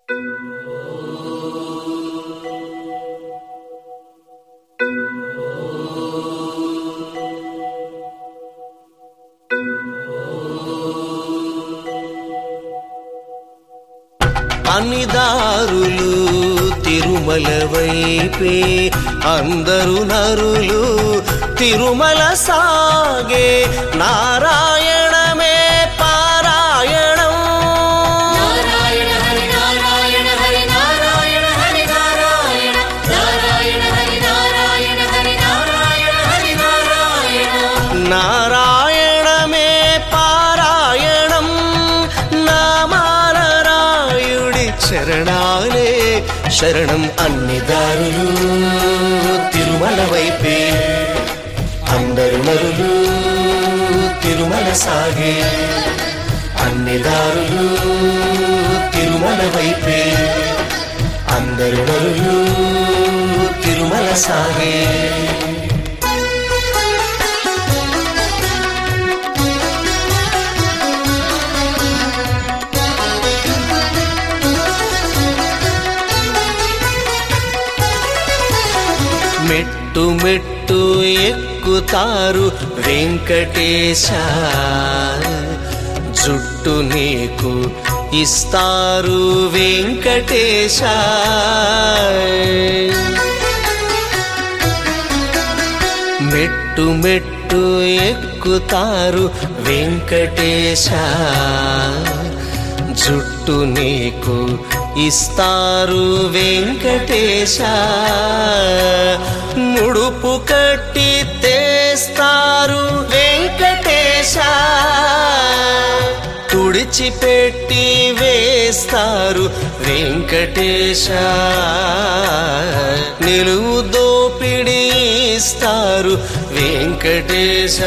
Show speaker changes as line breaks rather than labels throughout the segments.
అన్ని దారులు తిరుమల వైపే అందరు నరులు తిరుమల సాగే నారాయణమే పారాయణం
నారాయణ హరి నారాయణ హరి నారాయణ హరి నారాయణ నారాయణ హరి నారాయణ హరి నారాయణ హరి నారాయణ
నారాయణమే పారాయణం నామాల రాయుడి చరణాలే శరణం అన్ని దారులు తిరుమల వైపే అందరు నరులు తిరుమల సాగే అన్ని దారులు తిరుమల వైపే అందరు నరులు తిరుమల సాగే మెట్టు మెట్టు ఎక్కుతారు వెంకటేశ జుట్టు నీకు ఇస్తారు వెంకటేశ మెట్టు మెట్టు ఎక్కుతారు వెంకటేశ జుట్టు నీకు ఇస్తారు వెంకటేశ ముడుపు కట్టి తెస్తారు వెంకటేశ తుడిచిపెట్టి వేస్తారు వెంకటేశ నిలువు దోపిడి ఇస్తారు వెంకటేశ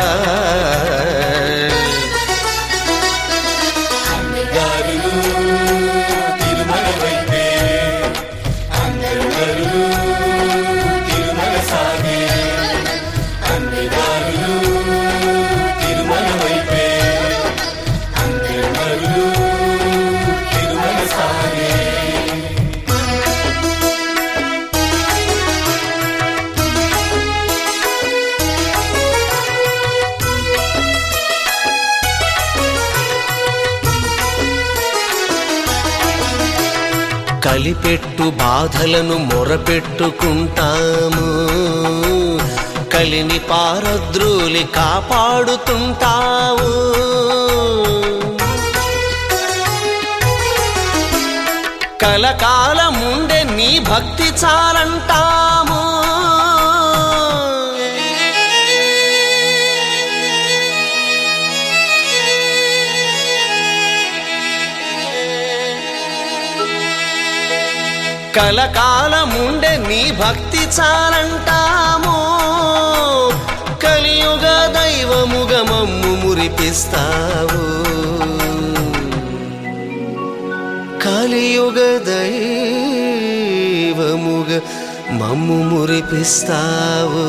కలిపెట్టు బాధలను మొరపెట్టుకుంటాము కలిని పారద్రోలి కాపాడుతుంటావు కలకాలముండే నీ భక్తి చాలంటాము కలకాలముండే నీ భక్తి చాలంటాము కలియుగ దైవముగ మమ్ము మురిపిస్తావు కలియుగ దైవముగ మమ్ము మురిపిస్తావు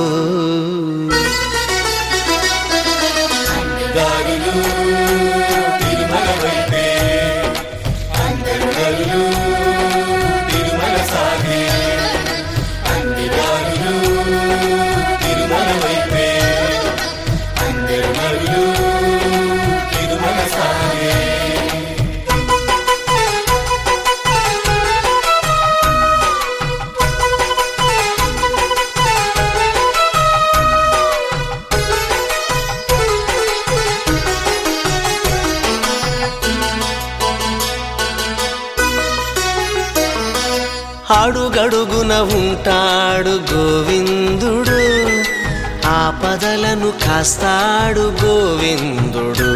అడుగడుగున ఉంటాడు గోవిందుడు ఆపదలను కాస్తాడు గోవిందుడు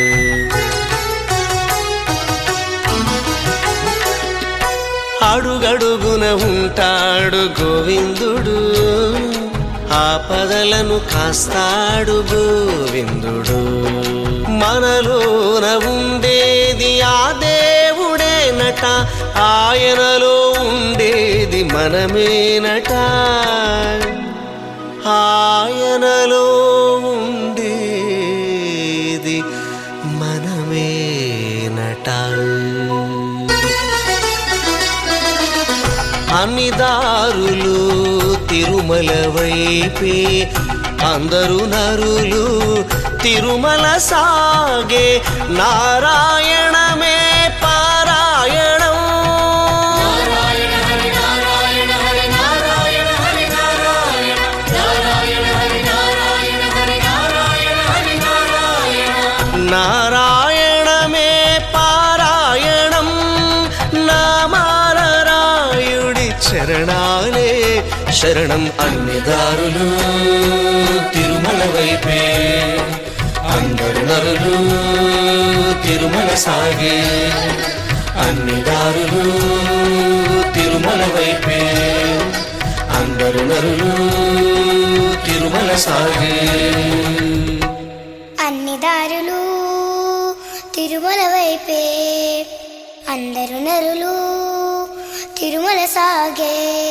అడుగడుగున ఉంటాడు గోవిందుడు ఆపదలను కాస్తాడు గోవిందుడు మనలోన ఉండేది ఆ దేవుడేనట ఆయనలో ఉండేది మనమేనట ఆయనలో ఉండేది మనమేనట అన్ని దారులు తిరుమల వైపే అందరు నరులు తిరుమల సాగే నారాయణమే పారాయణం
నారాయణ హరి నారాయణ హరి నారాయణ హరి నారాయణ నారాయణ హరి నారాయణ హరి నారాయణ హరి నారాయణ
నారాయణమే పారాయణం నామారాయుడి చరణాలే శరణం అన్ని దారులు తిరుమల వైపే అందరు నరులు తిరుమల సాగే అన్ని దారులు తిరుమల వైపే అందరు నరులు తిరుమల సాగే
అన్ని దారులు తిరుమల వైపే అందరు నరులు తిరుమల సాగే